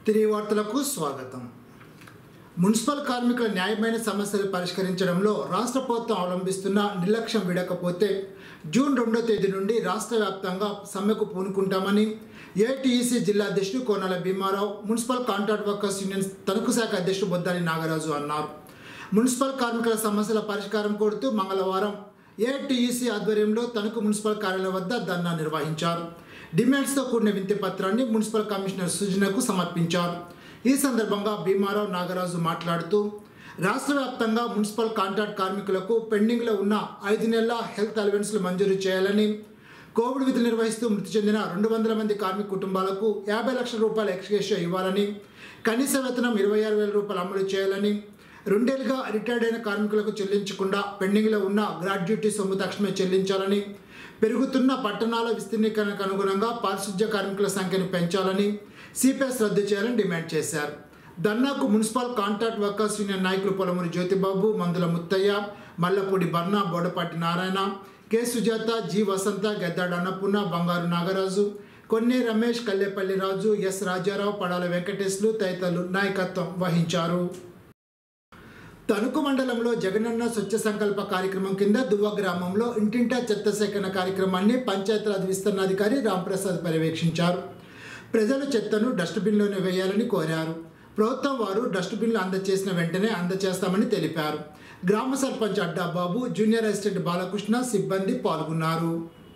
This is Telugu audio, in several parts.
తిరిగి వార్తలకు స్వాగతం మున్సిపల్ కార్మికుల న్యాయమైన సమస్యలు పరిష్కరించడంలో రాష్ట్ర ప్రభుత్వం అవలంబిస్తున్న నిర్లక్ష్యం విడకపోతే జూన్ రెండో తేదీ నుండి రాష్ట్ర వ్యాప్తంగా సమ్మెకు పూనుకుంటామని ఏటీఈసీ జిల్లా అధ్యక్షుడు Konala Bhimarao municipal contract workers union Tanuku శాఖ అధ్యక్షుడు బొద్దాని నాగరాజు అన్నారు మున్సిపల్ కార్మికుల సమస్యల పరిష్కారం కోరుతూ మంగళవారం ఏటీఈసీ ఆధ్వర్యంలో తణుకు మున్సిపల్ కార్యాలయం వద్ద ధర్నా నిర్వహించారు డిమాండ్స్తో కూడిన వింతి పత్రాన్ని మున్సిపల్ కమిషనర్ సుజనకు సమర్పించారు ఈ సందర్భంగా భీమారావు నాగరాజు మాట్లాడుతూ రాష్ట్ర వ్యాప్తంగా మున్సిపల్ కాంట్రాక్ట్ కార్మికులకు పెండింగ్లో ఉన్న ఐదు నెలల హెల్త్ అలవెన్స్లు మంజూరు చేయాలని కోవిడ్ విధులు నిర్వహిస్తూ మృతి చెందిన రెండు వందల మంది కార్మిక కుటుంబాలకు యాభై లక్షల రూపాయల ఎక్స్గ్రేషియా ఇవ్వాలని కనీస వేతనం ఇరవై ఆరు వేల రూపాయలు అమలు చేయాలని రెండేళ్లుగా రిటైర్డ్ అయిన కార్మికులకు చెల్లించకుండా పెండింగ్లో ఉన్న గ్రాడ్యుటీ సొమ్ము తక్షణమే చెల్లించాలని పెరుగుతున్న పట్టణాల విస్తీర్ణీకరణకు అనుగుణంగా పారిశుధ్య కార్మికుల సంఖ్యను పెంచాలని సిపిఎస్ రద్దు చేయాలని డిమాండ్ చేశారు ధర్నాకు మున్సిపల్ కాంట్రాక్ట్ వర్కర్స్ యూనియన్ నాయకులు Polamuri Jyothibabu Mandula Muthaiah Mallapudi Barna Bodapati Narayana K Sujatha G Vasantha Gaddada Annapurna Bangaru Nagaraju Konne Ramesh Kallepalli Raju S Rajarao Padala వెంకటేశ్లు తదితరులు నాయకత్వం వహించారు తణుకు మండలంలో జగనన్న స్వచ్ఛ సంకల్ప కార్యక్రమం కింద దువ్వ గ్రామంలో ఇంటింటా చెత్త సేకరణ కార్యక్రమాన్ని పంచాయతీరాజ్ విస్తరణాధికారి రాంప్రసాద్ పర్యవేక్షించారు ప్రజలు చెత్తను డస్ట్బిన్లోనే వేయాలని కోరారు ప్రభుత్వం వారు డస్ట్బిన్లు అందజేసిన వెంటనే అందజేస్తామని తెలిపారు గ్రామ సర్పంచ్ అడ్డా బాబు జూనియర్ అసిస్టెంట్ బాలకృష్ణ సిబ్బంది పాల్గొన్నారు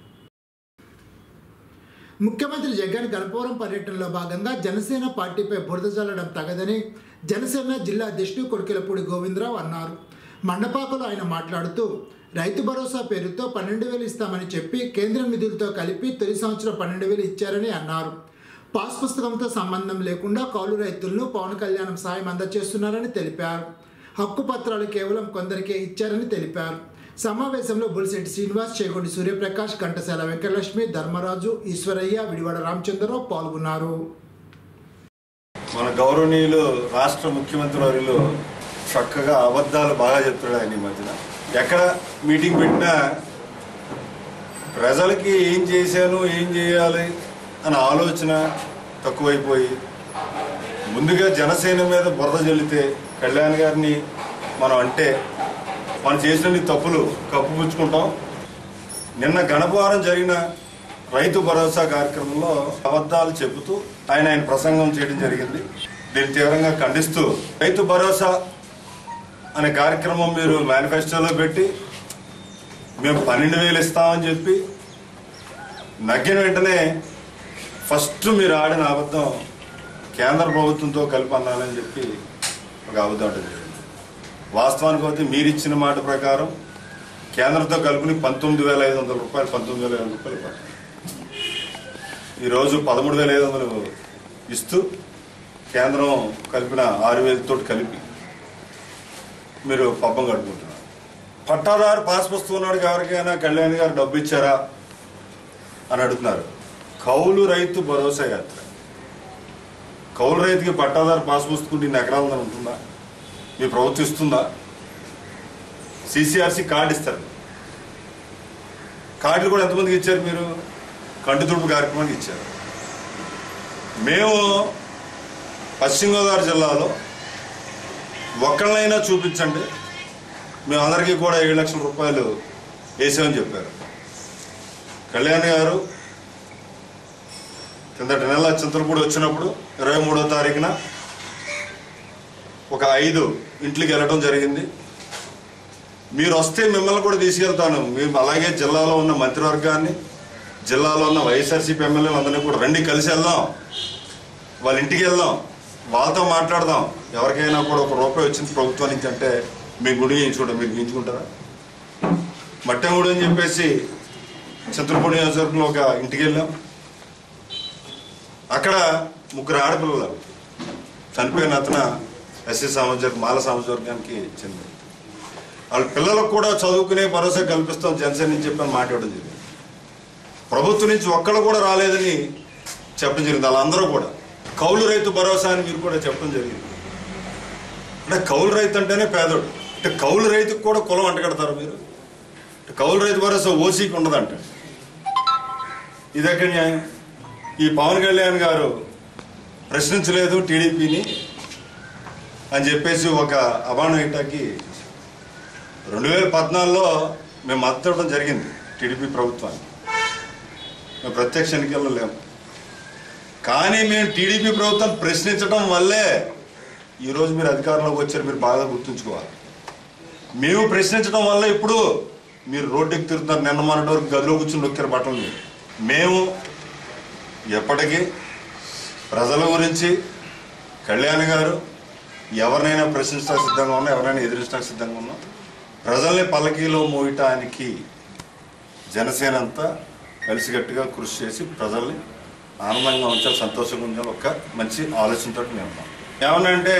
ముఖ్యమంత్రి జగన్ గణపవరం పర్యటనలో భాగంగా జనసేన పార్టీపై బురద చల్లడం తగదని జనసేన జిల్లా అధ్యక్షుడు కొడికెలపూడి గోవిందరావు అన్నారు మండపాకలో ఆయన మాట్లాడుతూ రైతు భరోసా పేరుతో పన్నెండు వేలు ఇస్తామని చెప్పి కేంద్ర నిధులతో కలిపి తొలి సంవత్సరం పన్నెండు వేలు ఇచ్చారని అన్నారు పాస్ పుస్తకంతో సంబంధం లేకుండా కౌలు రైతులను పవన్ కళ్యాణం సాయం అందజేస్తున్నారని తెలిపారు హక్కు పత్రాలు కేవలం కొందరికే ఇచ్చారని తెలిపారు సమావేశంలో బుల్శెట్టి శ్రీనివాస్ చేగొండి సూర్యప్రకాష్ ఘంటసాల వెంకటలక్ష్మి ధర్మరాజు ఈశ్వరయ్య విడివాడ రామచంద్రరావు పాల్గొన్నారు మన గౌరవనీయులు రాష్ట్ర ముఖ్యమంత్రి వారిలో చక్కగా అబద్ధాలు బాగా చెప్తాడు ఆయన ఈ మధ్యన ఎక్కడ మీటింగ్ పెట్టినా ప్రజలకి ఏం చేశాను ఏం చేయాలి అన్న ఆలోచన తక్కువైపోయి ముందుగా జనసేన మీద బురద జల్లితే కళ్యాణ్ గారిని మనం అంటే మనం చేసిన తప్పులు కప్పుపుచ్చుకుంటాం నిన్న గణపవారం జరిగిన రైతు భరోసా కార్యక్రమంలో అబద్ధాలు చెబుతూ ఆయన ఆయన ప్రసంగం చేయడం జరిగింది దీన్ని తీవ్రంగా ఖండిస్తూ రైతు భరోసా అనే కార్యక్రమం మీరు మేనిఫెస్టోలో పెట్టి మేము పన్నెండు వేలు ఇస్తామని చెప్పి నగ్గిన వెంటనే ఫస్ట్ మీరు ఆడిన అబద్ధం కేంద్ర ప్రభుత్వంతో కలిపి అన్నాలని చెప్పి ఒక అబద్ధం అంటే జరిగింది వాస్తవానికి అయితే మీరు ఇచ్చిన మాట ప్రకారం కేంద్రంతో కలుపుని పంతొమ్మిది వేల ఐదు వందల రూపాయలు పంతొమ్మిది వేల ఐదు రూపాయలు ఇవ్వాలి. ఈరోజు పదమూడు వేల ఐదు వందలు ఇస్తూ కేంద్రం కలిపిన ఆరు వేలతో కలిపి మీరు పబ్బం గడుపుకుంటున్నారు పట్టాదారు పాస్ పుస్తకం ఉన్నాడు ఎవరికైనా కళ్యాణ్ గారు డబ్బు ఇచ్చారా అని అడుగుతున్నారు కౌలు రైతు భరోసా యాత్ర కౌలు రైతుకి పట్టాదారు పాస్ పుస్తకం ఇన్ని ఎకరాల ఉందని ఉంటుందా మీ ప్రభుత్వం ఇస్తుందా సిసిఆర్సి కార్డు ఇస్తారు కార్డులు కూడా ఎంతమందికి ఇచ్చారు మీరు కంటి తుడుపు కార్యక్రమానికి ఇచ్చారు మేము పశ్చిమ గోదావరి జిల్లాలో ఒక్కళ్ళైనా చూపించండి మేము అందరికీ కూడా ఏడు లక్షల రూపాయలు వేసామని చెప్పారు కళ్యాణ్ గారు కిందటి నెల చింతలపూడి వచ్చినప్పుడు ఇరవై మూడో తారీఖున ఒక ఐదు ఇంట్లోకి వెళ్ళడం జరిగింది మీరు వస్తే మిమ్మల్ని కూడా తీసుకెళ్తాను మేము అలాగే జిల్లాలో ఉన్న మంత్రివర్గాన్ని జిల్లాలో ఉన్న వైఎస్ఆర్సీపీ ఎమ్మెల్యేలు అందరినీ కూడా రండి కలిసి వెళ్దాం వాళ్ళ ఇంటికి వెళ్దాం వాళ్ళతో మాట్లాడదాం ఎవరికైనా కూడా ఒక రూపాయి వచ్చింది ప్రభుత్వం నుంచి అంటే మీ గుడి గీయించుకుంటారు మీరు గీయించుకుంటారా మట్టెంగుడి అని చెప్పేసి చంద్రపూడి నియోజకవర్గంలో ఒక ఇంటికి వెళ్ళాం అక్కడ ముగ్గురు ఆడపిల్లలు చనిపోయిన అతను ఎస్సీ సామాజిక మాల సామాజికానికి చెందింది వాళ్ళ పిల్లలకు కూడా చదువుకునే భరోసా కల్పిస్తాం జనసేన నుంచి చెప్పని మాట్లాడడం జరిగింది ప్రభుత్వం నుంచి ఒక్కళ్ళు కూడా రాలేదని చెప్పడం జరిగింది వాళ్ళందరూ కూడా కౌలు రైతు భరోసా అని మీరు కూడా చెప్పడం జరిగింది అంటే కౌలు రైతు అంటేనే పేదోడు అంటే కౌలు రైతుకు కూడా కులం అంటగడతారు మీరు అంటే కౌలు రైతు భరోసా ఓసీకి ఉండదంట ఇది ఎక్కడ న్యాయం ఈ పవన్ కళ్యాణ్ గారు ప్రశ్నించలేదు టీడీపీని అని చెప్పేసి ఒక అబాను ఇటాకి రెండు వేల పద్నాలుగులో మేము మద్దతు ఇవ్వడం జరిగింది టీడీపీ ప్రభుత్వానికి మేము ప్రత్యక్ష ఎన్నికల్లో లేము కానీ మేము టీడీపీ ప్రభుత్వం ప్రశ్నించడం వల్లే ఈరోజు మీరు అధికారంలోకి వచ్చారు మీరు బాగా గుర్తుంచుకోవాలి మేము ప్రశ్నించడం వల్ల ఇప్పుడు మీరు రోడ్డుకి తిరుగుతున్నారు నిన్న మొన్నటి వరకు గదిలో కూర్చుని నొక్కారు బట్టలు మీరు. మేము ఎప్పటికీ ప్రజల గురించి కళ్యాణ్ గారు ఎవరినైనా ప్రశ్నించడానికి సిద్ధంగా ఉన్నా ఎవరైనా ఎదిరించడానికి సిద్ధంగా ఉన్నాం ప్రజల్ని పల్లకీలో మోయటానికి జనసేన అంతా కలిసికట్టుగా కృషి చేసి ప్రజల్ని ఆనందంగా ఉంచాలి సంతోషంగా ఉంచాలి ఒక మంచి ఆలోచనతో మేము ఉన్నాం ఏమనంటే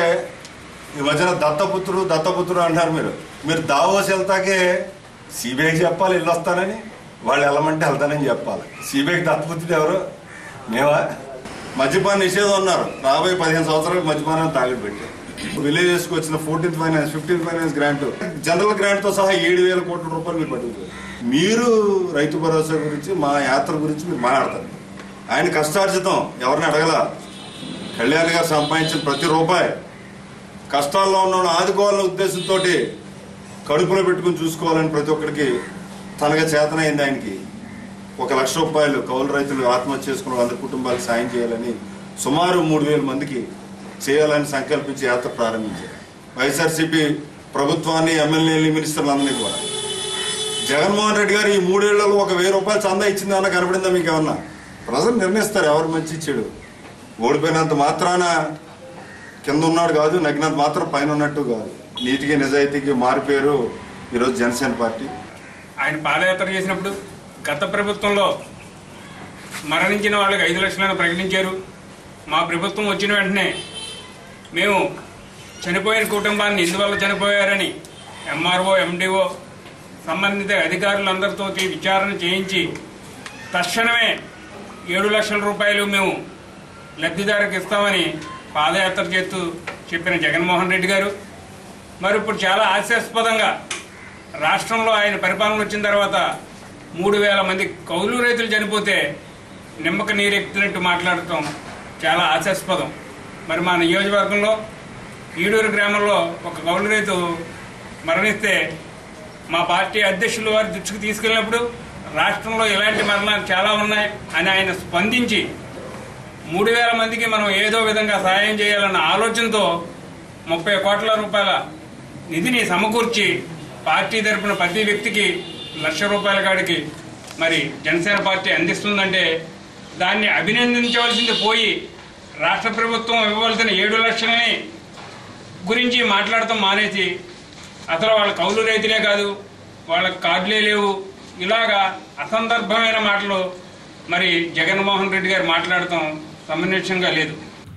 ఈ మధ్యన దత్తపుత్రుడు దత్తపుత్రుడు అంటారు మీరు మీరు దావోస్ వెళ్తాకే సిబిఐకి చెప్పాలి ఇల్లు వస్తానని వాళ్ళు వెళ్ళమంటే వెళ్తానని చెప్పాలి సిబిఐకి దత్తపుత్రుడు ఎవరు మేవా మద్యపాన నిషేధం ఉన్నారు రాబోయే పదిహేను సంవత్సరాలకు మద్యపానాన్ని తాగడి పెట్టారు విలేజెస్కి వచ్చిన fourteenth finance fifteenth finance grant general grant తో సహా ఏడు వేల కోట్ల రూపాయలు మీరు పట్టుకుపోయారు మీరు రైతు భరోసా గురించి మా యాత్ర గురించి మీరు మాట్లాడతారు ఆయన కష్టార్జితం ఎవరిని అడగల కళ్యాణ్ గారు సంపాదించిన ప్రతి రూపాయి కష్టాల్లో ఉన్న వాళ్ళని ఆదుకోవాలనే ఉద్దేశంతో కడుపులో పెట్టుకుని చూసుకోవాలని ప్రతి ఒక్కరికి తనగా చేతనైంది ఆయనకి ఒక లక్ష రూపాయలు కౌలు రైతులు ఆత్మహత్య చేసుకున్న వాళ్ళ కుటుంబాలకు సాయం చేయాలని సుమారు మూడు వేల మందికి చేయాలని సంకల్పించి యాత్ర ప్రారంభించారు వైఎస్ఆర్సీపీ ప్రభుత్వాన్ని ఎమ్మెల్యేలు మినిస్టర్లందరినీ కూడా జగన్మోహన్ రెడ్డి గారు ఈ మూడేళ్లలో ఒక వెయ్యి రూపాయలు చందా ఇచ్చింది అన్న కనబడిందా మీకు ఏమన్నా ప్రజలు నిర్ణయిస్తారు ఎవరు మంచి చెడు ఓడిపోయినంత మాత్రాన కింద ఉన్నాడు కాదు నగ్నంత మాత్రం పైన ఉన్నట్టు కాదు నీతికి నిజాయితీకి మారిపోయారు ఈరోజు జనసేన పార్టీ ఆయన పాదయాత్ర చేసినప్పుడు గత ప్రభుత్వంలో మరణించిన వాళ్ళకి ఐదు లక్షలను ప్రకటించారు మా ప్రభుత్వం వచ్చిన వెంటనే మేము చనిపోయిన కుటుంబాన్ని ఎందువల్ల చనిపోయారని ఎంఆర్ఓ ఎండిఓ సంబంధిత అధికారులందరితో విచారణ చేయించి తక్షణమే ఏడు లక్షల రూపాయలు మేము లబ్ధిదారుకి ఇస్తామని పాదయాత్ర చేస్తూ చెప్పిన జగన్మోహన్ రెడ్డి గారు మరి ఇప్పుడు చాలా హాస్యాస్పదంగా రాష్ట్రంలో ఆయన పరిపాలన వచ్చిన తర్వాత మూడు వేల మంది కౌలు రైతులు చనిపోతే నిమ్మక నీరెత్తినట్టు మాట్లాడటం చాలా హాస్యాస్పదం మరి మా నియోజకవర్గంలో ఈడూరు గ్రామంలో ఒక కౌలు రైతు మరణిస్తే మా పార్టీ అధ్యక్షులు వారి దృష్టికి తీసుకెళ్ళినప్పుడు రాష్ట్రంలో ఇలాంటి మరణాలు చాలా ఉన్నాయి అని ఆయన స్పందించి మూడు వేల మందికి మనం ఏదో విధంగా సహాయం చేయాలన్న ఆలోచనతో ముప్పై కోట్ల రూపాయల నిధిని సమకూర్చి పార్టీ తరపున ప్రతి వ్యక్తికి లక్ష రూపాయల కాడికి మరి జనసేన పార్టీ అందిస్తుందంటే దాన్ని అభినందించవలసింది పోయి రాష్ట్ర ప్రభుత్వం ఇవ్వవలసిన ఏడు లక్షలని గురించి మాట్లాడటం మానేసి అసలు వాళ్ళ కౌలు రైతులే కాదు వాళ్ళకి కార్డులే లేవు ఇలాగా అసందర్భమైన మాటలు మరి జగన్మోహన్ రెడ్డి గారు మాట్లాడటం సమంజసంగా లేదు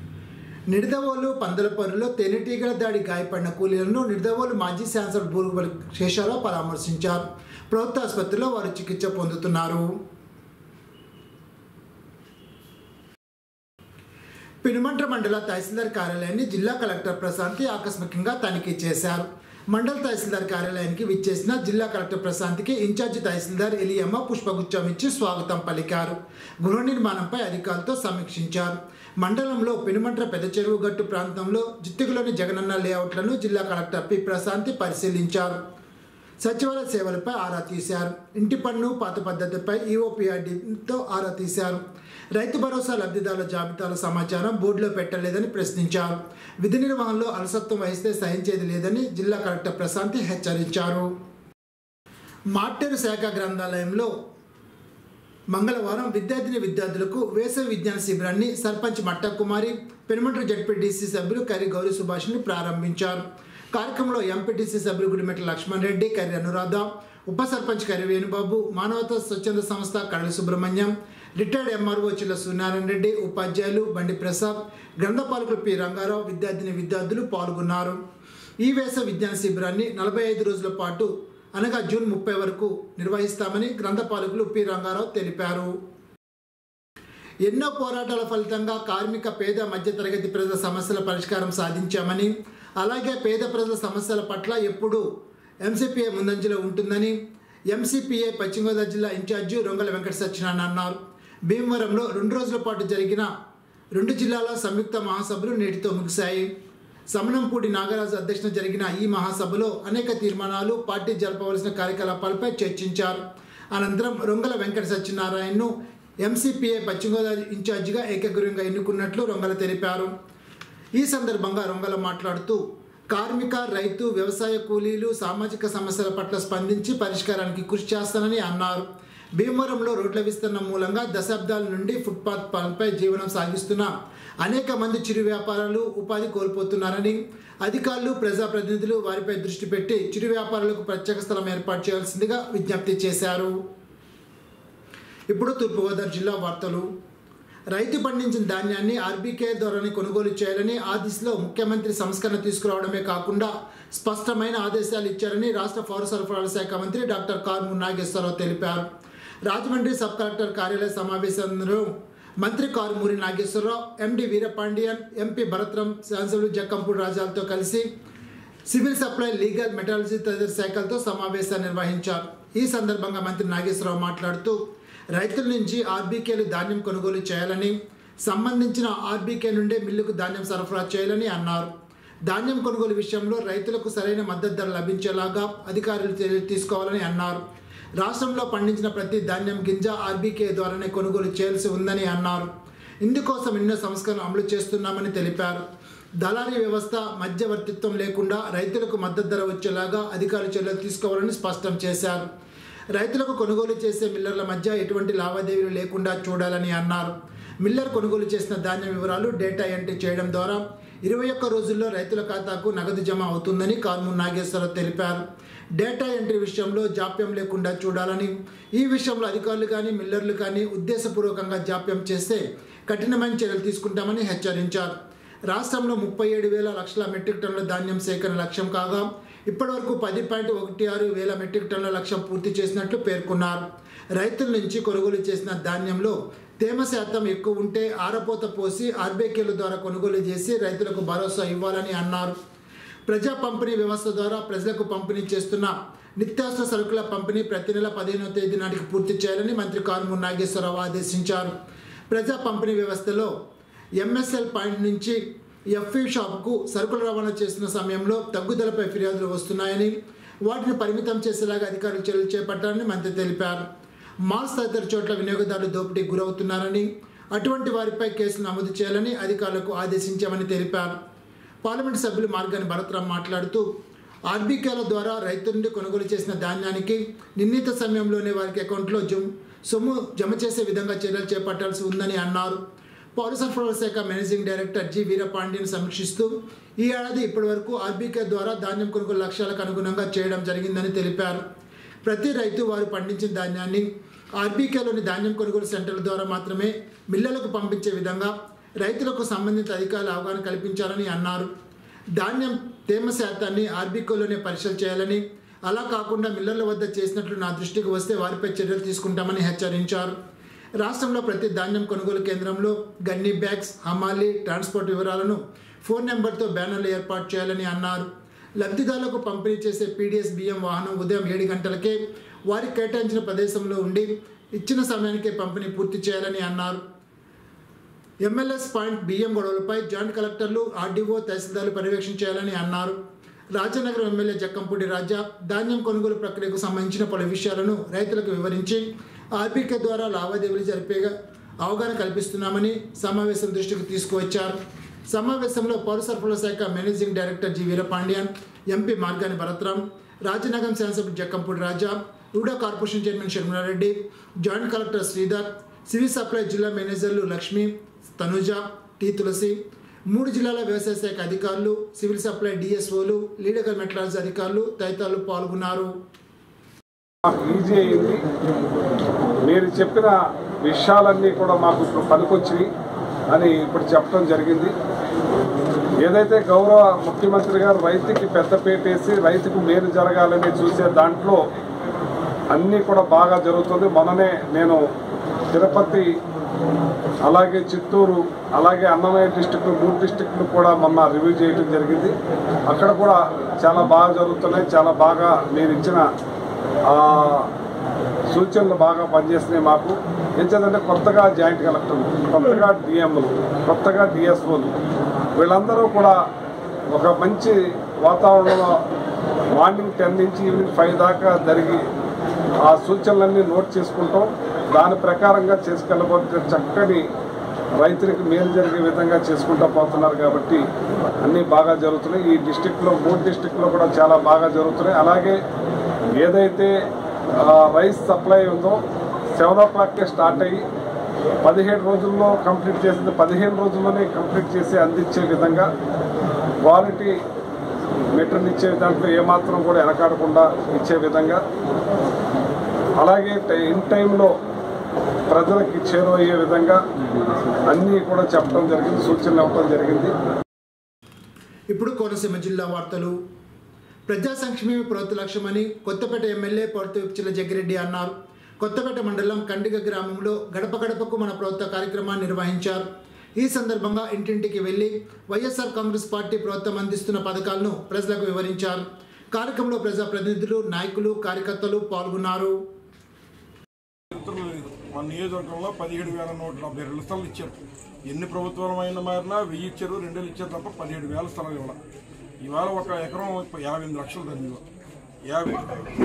నిడదవోలు పందలపల్లిలో తేనెటీగల దాడి గాయపడిన కూలీలను నిడదవోలు మాజీ శాసనసభ్యుడు బూరుగుబలి శేషారావు పరామర్శించారు ప్రభుత్వ ఆసుపత్రిలో వారు చికిత్స పొందుతున్నారు పినుమంట్ర మండల తహసీల్దార్ కార్యాలయాన్ని జిల్లా కలెక్టర్ ప్రశాంతి ఆకస్మికంగా తనిఖీ చేశారు మండల తహసీల్దార్ కార్యాలయానికి విచ్చేసిన జిల్లా కలెక్టర్ ప్రశాంత్కి ఇన్ఛార్జి తహసీల్దార్ ఎలియమ్మ పుష్పగుచ్చం ఇచ్చి స్వాగతం పలికారు గృహ నిర్మాణంపై అధికారులతో సమీక్షించారు మండలంలో పెనుమంట్ర పెద్ద చెరువు గట్టు ప్రాంతంలో జిత్తుగులోని జగనన్న లేఅవుట్లను జిల్లా కలెక్టర్ పి ప్రశాంతి పరిశీలించారు సచివాలయ సేవలపై ఆరా తీశారు ఇంటి పన్ను పాత పద్ధతిపై ఈఓపీఆర్డీతో ఆరా తీశారు రైతు భరోసా లబ్ధిదారుల జాబితాల సమాచారం బోర్డులో పెట్టలేదని ప్రశ్నించారు విధి నిర్వహణలో అలసత్వం వహిస్తే సహించేది లేదని జిల్లా కలెక్టర్ ప్రశాంతి హెచ్చరించారు మార్టేరు శాఖ గ్రంథాలయంలో మంగళవారం విద్యార్థిని విద్యార్థులకు వేసవి విజ్ఞాన శిబిరాన్ని సర్పంచ్ మట్టా కుమారి పెనుమంట్ర జడ్పీటీసీ సభ్యులు కరి గౌరీ సుభాష్ని ప్రారంభించారు కార్యక్రమంలో ఎంపీటీసీ సభ్యులు గుడిమెట్ల లక్ష్మణ్ రెడ్డి కరి అనురాధ ఉప సర్పంచ్ కరి వేణుబాబు మానవతా స్వచ్ఛంద సంస్థ కడలి సుబ్రహ్మణ్యం రిటైర్డ్ ఎంఆర్ఓ చిల్ల సూర్యనారాయణ రెడ్డి ఉపాధ్యాయులు బండి ప్రసాద్ గ్రంథపాలకులు పి రంగారావు విద్యార్థిని విద్యార్థులు పాల్గొన్నారు ఈ వేస విజ్ఞాన శిబిరాన్ని నలభై ఐదు రోజుల పాటు అనగా జూన్ ముప్పై వరకు నిర్వహిస్తామని గ్రంథపాలకులు పి రంగారావు తెలిపారు ఎన్నో పోరాటాల ఫలితంగా కార్మిక పేద మధ్యతరగతి ప్రజల సమస్యల పరిష్కారం సాధించామని అలాగే పేద ప్రజల సమస్యల పట్ల ఎప్పుడూ ఎంసీపీఐ ముందంజలో ఉంటుందని ఎంసీపీఐ పశ్చిమ గోదావరి జిల్లా ఇన్ఛార్జి రొంగల వెంకట సత్యనారాయణ అన్నారు భీమవరంలో రెండు రోజుల పాటు జరిగిన రెండు జిల్లాల సంయుక్త మహాసభలు నేటితో ముగిశాయి సమనంపూడి నాగరాజు అధ్యక్షతన జరిగిన ఈ మహాసభలో అనేక తీర్మానాలు పార్టీ జరపవలసిన కార్యకలాపాలపై చర్చించారు అనంతరం రొంగల వెంకట సత్యనారాయణను ఎంసీపీఐ పశ్చిమ గోదావరి ఇన్ఛార్జిగా ఏకగ్రీవంగా ఎన్నుకున్నట్లు రొంగల తెలిపారు ఈ సందర్భంగా రొంగల మాట్లాడుతూ కార్మిక రైతు వ్యవసాయ కూలీలు సామాజిక సమస్యల పట్ల స్పందించి పరిష్కారానికి కృషి చేస్తానని అన్నారు భీమవరంలో రోడ్ల విస్తరణ మూలంగా దశాబ్దాల నుండి ఫుట్పాత్ పనులపై జీవనం సాగిస్తున్న అనేక మంది చిరు వ్యాపారాలు ఉపాధి కోల్పోతున్నారని అధికారులు ప్రజాప్రతినిధులు వారిపై దృష్టి పెట్టి చిరు వ్యాపారులకు ప్రత్యేక స్థలం ఏర్పాటు చేయాల్సిందిగా విజ్ఞప్తి చేశారు ఇప్పుడు తూర్పుగోదావరి జిల్లా వార్తలు రైతు పండించిన ధాన్యాన్ని ఆర్బీకే ధోరణి కొనుగోలు చేయాలని ఆ దిశలో ముఖ్యమంత్రి సంస్కరణ తీసుకురావడమే కాకుండా స్పష్టమైన ఆదేశాలు ఇచ్చారని రాష్ట్ర పౌర సరఫరాల శాఖ మంత్రి డాక్టర్ కార్ము నాగేశ్వరరావు తెలిపారు రాజమండ్రి సబ్ కలెక్టర్ కార్యాలయ సమావేశంలో మంత్రి కారుమూరి నాగేశ్వరరావు ఎండి వీరపాండియన్ ఎంపీ భరత్రం శాసనసభ్యులు జక్కంపూడి రాజాలతో కలిసి సివిల్ సప్లై లీగల్ మెటాలజీ తదితర శాఖలతో సమావేశాన్ని నిర్వహించారు ఈ సందర్భంగా మంత్రి నాగేశ్వరరావు మాట్లాడుతూ రైతుల నుంచి ఆర్బీకేలు ధాన్యం కొనుగోలు చేయాలని సంబంధించిన ఆర్బీకే నుండే మిల్లుకు ధాన్యం సరఫరా చేయాలని అన్నారు ధాన్యం కొనుగోలు విషయంలో రైతులకు సరైన మద్దతు ధర లభించేలాగా అధికారులు చర్యలు తీసుకోవాలని అన్నారు రాష్ట్రంలో పండించిన ప్రతి ధాన్యం గింజ ఆర్బీకే ద్వారానే కొనుగోలు చేయాల్సి ఉందని అన్నారు ఇందుకోసం ఎన్నో సంస్కరణలు అమలు చేస్తున్నామని తెలిపారు దళారీ వ్యవస్థ మధ్యవర్తిత్వం లేకుండా రైతులకు మద్దతు ధర వచ్చేలాగా అధికారులు చర్యలు తీసుకోవాలని స్పష్టం చేశారు రైతులకు కొనుగోలు చేసే మిల్లర్ల మధ్య ఎటువంటి లావాదేవీలు లేకుండా చూడాలని అన్నారు మిల్లర్ కొనుగోలు చేసిన ధాన్యం వివరాలు డేటా ఎంట్రీ చేయడం ద్వారా ఇరవై ఒక్క రోజుల్లో రైతుల ఖాతాకు నగదు జమ అవుతుందని కార్మూర్ నాగేశ్వరరావు తెలిపారు డేటా ఎంట్రీ విషయంలో జాప్యం లేకుండా చూడాలని ఈ విషయంలో అధికారులు కానీ మిల్లర్లు కానీ ఉద్దేశపూర్వకంగా జాప్యం చేస్తే కఠినమైన చర్యలు తీసుకుంటామని హెచ్చరించారు రాష్ట్రంలో ముప్పై ఏడు వేల లక్షల మెట్రిక్ టన్నుల ధాన్యం సేకరణ లక్ష్యం కాగా ఇప్పటివరకు పది పాయింట్ ఒకటి ఆరు వేల మెట్రిక్ టన్నుల లక్ష్యం పూర్తి చేసినట్లు పేర్కొన్నారు రైతుల నుంచి కొనుగోలు చేసిన ధాన్యంలో తేమ శాతం ఎక్కువ ఉంటే ఆరపోత పోసి ఆర్బీకేల ద్వారా కొనుగోలు చేసి రైతులకు భరోసా ఇవ్వాలని అన్నారు ప్రజా పంపిణీ వ్యవస్థ ద్వారా ప్రజలకు పంపిణీ చేస్తున్న నిత్యావసర సరుకుల పంపిణీ ప్రతి నెల పదిహేనవ తేదీ నాటికి పూర్తి చేయాలని మంత్రి కారుమూరి నాగేశ్వరరావు ఆదేశించారు ప్రజా పంపిణీ వ్యవస్థలో ఎంఎస్ఎల్ పాయింట్ నుంచి ఎఫ్ఈ షాప్కు సరుకులు రవాణా చేస్తున్న సమయంలో తగ్గుదలపై ఫిర్యాదులు వస్తున్నాయని వాటిని పరిమితం చేసేలాగా అధికారులు చర్యలు చేపట్టాలని మంత్రి తెలిపారు మాల్స్ తదితర చోట్ల వినియోగదారులు దోపిడీకి గురవుతున్నారని అటువంటి వారిపై కేసులు నమోదు చేయాలని అధికారులకు ఆదేశించామని తెలిపారు పార్లమెంట్ సభ్యులు మార్గాని భరత్రాం మాట్లాడుతూ ఆర్బీకేల ద్వారా రైతు నుండి కొనుగోలు చేసిన ధాన్యానికి నిర్ణీత సమయంలోనే వారికి అకౌంట్లో జమ్ సొమ్ము జమ చేసే విధంగా చర్యలు చేపట్టాల్సి ఉందని అన్నారు పౌర సరఫరాల శాఖ మేనేజింగ్ డైరెక్టర్ జి వీరపాండ్యన్ సమీక్షిస్తూ ఈ ఏడాది ఇప్పటివరకు ఆర్బీకే ద్వారా ధాన్యం కొనుగోలు లక్ష్యాలకు అనుగుణంగా చేయడం జరిగిందని తెలిపారు ప్రతి రైతు వారు పండించిన ధాన్యాన్ని ఆర్బీకేలోని ధాన్యం కొనుగోలు సెంటర్ల ద్వారా మాత్రమే మిల్లలకు పంపించే విధంగా రైతులకు సంబంధిత అధికారులు అవగాహన కల్పించాలని అన్నారు ధాన్యం తేమ శాతాన్ని ఆర్బీకేలోనే పరీక్షలు చేయాలని అలా కాకుండా మిల్లర్ల వద్ద చేసినట్లు నా దృష్టికి వస్తే వారిపై చర్యలు తీసుకుంటామని హెచ్చరించారు రాష్ట్రంలో ప్రతి ధాన్యం కొనుగోలు కేంద్రంలో గన్నీ బ్యాగ్స్ హమాలి ట్రాన్స్పోర్ట్ వివరాలను ఫోన్ నెంబర్తో బ్యానర్లు ఏర్పాటు చేయాలని అన్నారు లబ్ధిదారులకు పంపిణీ చేసే పీడిఎస్ బియ్యం వాహనం ఉదయం ఏడు గంటలకే వారికి కేటాయించిన ప్రదేశంలో ఉండి ఇచ్చిన సమయానికే పంపిణీ పూర్తి చేయాలని అన్నారు ఎంఎల్ఎస్ పాయింట్ బియ్యం గొడవలపై జాయింట్ కలెక్టర్లు ఆర్డీఓ తహసీల్దార్లు పర్యవేక్షణ చేయాలని అన్నారు రాజనగరం ఎమ్మెల్యే జక్కంపూడి రాజా ధాన్యం కొనుగోలు ప్రక్రియకు సంబంధించిన పలు విషయాలను రైతులకు వివరించి ఆర్బీకే ద్వారా లావాదేవీలు జరిపేగా అవగాహన కల్పిస్తున్నామని సమావేశం దృష్టికి తీసుకువచ్చారు సమావేశంలో పౌర సరఫరాల శాఖ managing director G Veerapandian MP Margani Bharatram Rajanagaram శాసనసభ్యుడు Jakkampudi Raja RUDA corporation chairman Sharmilareddy joint collector Sridhar civil supply జిల్లా మేనేజర్లు లక్ష్మి తనుజ టి తులసి మూడు జిల్లాల వ్యవసాయ శాఖ అధికారులు సివిల్ సప్లై డిఎస్ఓలు లీడర్ మెట్రాలజీ అధికారులు తదితరులు పాల్గొన్నారు మాకు ఈజీ అయింది మీరు చెప్పిన విషయాలన్నీ కూడా మాకు ఇప్పుడు పనికొచ్చి అని ఇప్పుడు చెప్పడం జరిగింది ఏదైతే గౌరవ ముఖ్యమంత్రి గారు రైతుకి పెద్దపీట వేసి రైతుకు మేలు జరగాలని చూసే దాంట్లో అన్నీ కూడా బాగా జరుగుతుంది మొన్ననే నేను తిరుపతి అలాగే చిత్తూరు అలాగే అన్నమయ్య డిస్టిక్ మూడు డిస్టిక్లు కూడా మొన్న రివ్యూ చేయడం జరిగింది అక్కడ కూడా చాలా బాగా జరుగుతున్నాయి చాలా బాగా మీరు ఇచ్చిన ఆ, సూచనలు బాగా పనిచేస్తున్నాయి మాకు ఏంటంటే కొత్తగా జాయింట్ కలెక్టర్లు కొత్తగా డిఎంలు కొత్తగా డిఎస్ఓలు వీళ్ళందరూ కూడా ఒక మంచి వాతావరణంలో మార్నింగ్ టెన్ నుంచి ఈవినింగ్ ఫైవ్ దాకా జరిగి ఆ సూచనలన్నీ నోట్ చేసుకుంటాం దాని ప్రకారంగా చేసుకెళ్ళబోతే చక్కని రైతులకు మేలు జరిగే విధంగా చేసుకుంటూ పోతున్నారు కాబట్టి అన్నీ బాగా జరుగుతున్నాయి ఈ డిస్టిక్లో మూడు డిస్టిక్లో కూడా చాలా బాగా జరుగుతున్నాయి అలాగే ఏదైతే ఆ, రైస్ సప్లై ఉందో సెవెన్ ఓ క్లాక్కే స్టార్ట్ అయ్యి పదిహేడు రోజుల్లో కంప్లీట్ చేసింది పదిహేను రోజుల్లోనే కంప్లీట్ చేసి అందించే విధంగా క్వాలిటీ మెటీరియల్ ఇచ్చే దాంట్లో ఏమాత్రం కూడా వెనకాడకుండా ఇచ్చే విధంగా అలాగే టై- ఇన్ టైంలో ప్రజలకి చేరువయ్యే విధంగా అన్నీ కూడా చెప్పడం జరిగింది సూచనలు ఇవ్వడం జరిగింది ఇప్పుడు కోనసీమ జిల్లా వార్తలు ప్రజా సంక్షేమమే ప్రభుత్వ లక్ష్యమని కొత్తపేట ఎమ్మెల్యే పొరత విప్చిల జగ్గిరెడ్డి అన్నారు కొత్తపేట మండలం కండిగ గ్రామంలో గడప గడపకు మన ప్రభుత్వ కార్యక్రమాన్ని నిర్వహించారు ఈ సందర్భంగా ఇంటింటికి వెళ్లి వైఎస్ఆర్ కాంగ్రెస్ పార్టీ ప్రభుత్వం అందిస్తున్న పథకాలను ప్రజలకు వివరించారు కార్యక్రమంలో ప్రజాప్రతినిధులు నాయకులు కార్యకర్తలు పాల్గొన్నారు మిత్రులు మన నియోజకవర్గంలో పదిహేడు వేల నూట డెబ్బై రెండు స్థలాలు ఇచ్చారు ఎన్ని ప్రభుత్వాలు అయినా మారినా వెయ్యి ఇచ్చారు రెండు వేలు ఇచ్చారు తప్ప పదిహేడు వేల స్థలాలు ఇవ్వాలి ఇవాళ ఒక ఎకరం యాభై ఎనిమిది లక్షలు ధరలు యాభై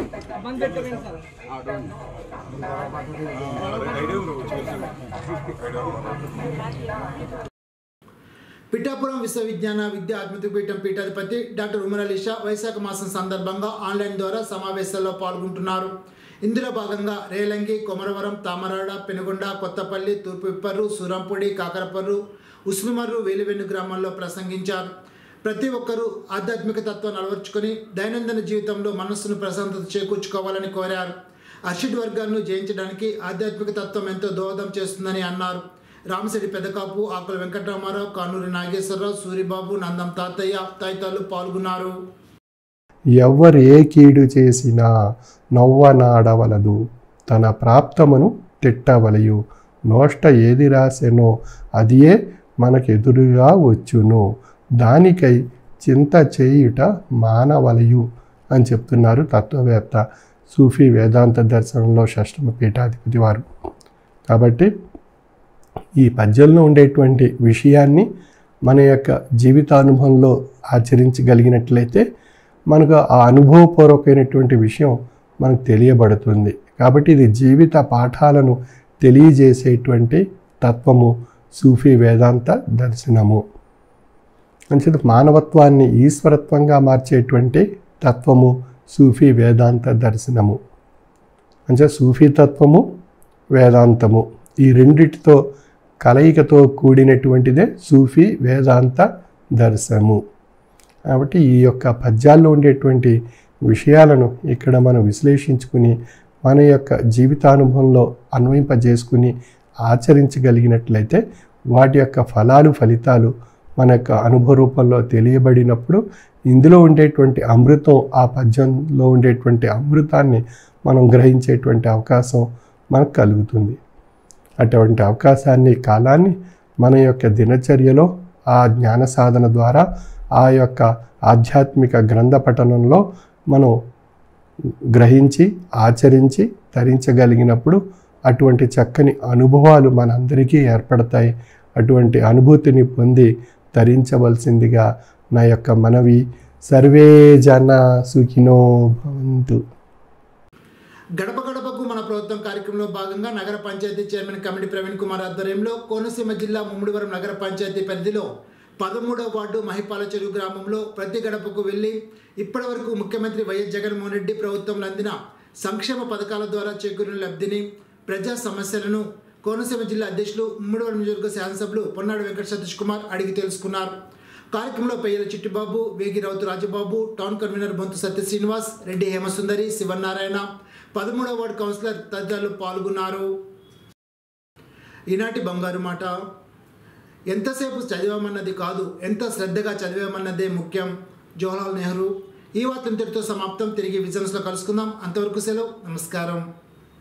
పిఠాపురం విశ్వవిజ్ఞాన విద్యా ఆత్మతిపీఠం పీఠాధిపతి డాక్టర్ ఉమర్ అలీ షా వైశాఖ మాసం సందర్భంగా ఆన్లైన్ ద్వారా సమావేశాల్లో పాల్గొంటున్నారు ఇందులో భాగంగా రేలంగి కొమరవరం తామరాడ పెనుగొండ కొత్తపల్లి తూర్పు ఇప్పర్రు సూరంపూడి కాకరపర్రు ఉస్మిమర్రు వేలివెన్ను గ్రామాల్లో ప్రసంగించారు ప్రతి ఒక్కరూ ఆధ్యాత్మిక తత్వాన్ని అలవర్చుకొని దైనందిన జీవితంలో మనస్సును ప్రశాంతత చేకూర్చుకోవాలని కోరారు అర్షిడ్ వర్గాలను జయించడానికి ఆధ్యాత్మిక తత్వం ఎంతో దోహదం చేస్తుందని అన్నారు రామశెట్టి పెదకాపు ఆకుల వెంకటరామారావు కానూరి నాగేశ్వరరావు సూరిబాబు నందం తాతయ్య తదితరులు పాల్గొన్నారు ఎవ్వరు ఏ కీడు చేసినా నవ్వనాడవలదు తన ప్రాప్తమును తిట్టవలయు నోష్ట ఏది రాసెనో అదియే మనకెదురుగా వచ్చును దానికై చింత చేయుట మానవలయు అని చెప్తున్నారు తత్వవేత్త సూఫీ వేదాంత దర్శనంలో షష్టమ పీఠాధిపతి వారు కాబట్టి ఈ పద్యంలో ఉండేటువంటి విషయాన్ని మన యొక్క జీవితానుభవంలో ఆచరించగలిగినట్లయితే మనకు ఆ అనుభవపూర్వకమైనటువంటి విషయం మనకు తెలియబడుతుంది కాబట్టి ఇది జీవిత పాఠాలను తెలియజేసేటువంటి తత్వము సూఫీ వేదాంత దర్శనము అంచేత మానవత్వాన్ని ఈశ్వరత్వంగా మార్చేటువంటి తత్వము సూఫీ వేదాంత దర్శనము అంటే సూఫీ తత్వము వేదాంతము ఈ రెండిటితో కలయికతో కూడినటువంటిదే సూఫీ వేదాంత దర్శనము కాబట్టి ఈ యొక్క పద్యాల్లో ఉండేటువంటి విషయాలను ఇక్కడ మనం విశ్లేషించుకుని మన యొక్క జీవితానుభవంలో అన్వయింపజేసుకుని ఆచరించగలిగినట్లయితే వాటి యొక్క ఫలాలు ఫలితాలు మన యొక్క అనుభవ రూపంలో తెలియబడినప్పుడు ఇందులో ఉండేటువంటి అమృతం ఆ పద్యంలో ఉండేటువంటి అమృతాన్ని మనం గ్రహించేటువంటి అవకాశం మనకు కలుగుతుంది అటువంటి అవకాశాన్ని కాలాన్ని మన యొక్క దినచర్యలో ఆ జ్ఞాన సాధన ద్వారా ఆ యొక్క ఆధ్యాత్మిక గ్రంథ పఠనంలో మనం గ్రహించి ఆచరించి తరించగలిగినప్పుడు అటువంటి చక్కని అనుభవాలు మనందరికీ ఏర్పడతాయి అటువంటి అనుభూతిని పొంది తరించవలసిందిగా నా యొక్క మనవి సర్వే జన సుఖినో భవంతు గడప గడపకు మన ప్రభుత్వం కార్యక్రమంలో భాగంగా నగర పంచాయతీ చైర్మన్ కమిటీ ప్రవీణ్ కుమార్ ఆధ్వర్యంలో కోనసీమ జిల్లా ముమ్మిడివరం నగర పంచాయతీ పరిధిలో పదమూడవ వార్డు మహిపాల చెరువు గ్రామంలో ప్రతి గడపకు వెళ్లి ఇప్పటివరకు ముఖ్యమంత్రి వైఎస్ జగన్మోహన్ రెడ్డి ప్రభుత్వంలో అందిన సంక్షేమ పథకాల ద్వారా చేకూరిన లబ్ధిని ప్రజా సమస్యలను కోనసీమ జిల్లా అధ్యక్షులు ముమ్మిడివరం నియోజకవర్గ శాసనసభ్యులు పొన్నాడు వెంకట సతీష్ కుమార్ అడిగి తెలుసుకున్నారు కార్యక్రమంలో పెయ్యల చిట్టిబాబు వేగి రౌతు రాజబాబు టౌన్ కన్వీనర్ బొంతు సత్య శ్రీనివాస్ రెడ్డి హేమసుందరి శివనారాయణ పదమూడవ వార్డు కౌన్సిలర్ తదితరులు పాల్గొన్నారు ఈనాటి బంగారు మాట ఎంతసేపు చదివామన్నది కాదు ఎంత శ్రద్ధగా చదివామన్నదే ముఖ్యం జవహర్లాల్ నెహ్రూ ఈ వార్త ఇంతటితో సమాప్తం తిరిగి విజన్స్లో కలుసుకుందాం అంతవరకు సెలవు నమస్కారం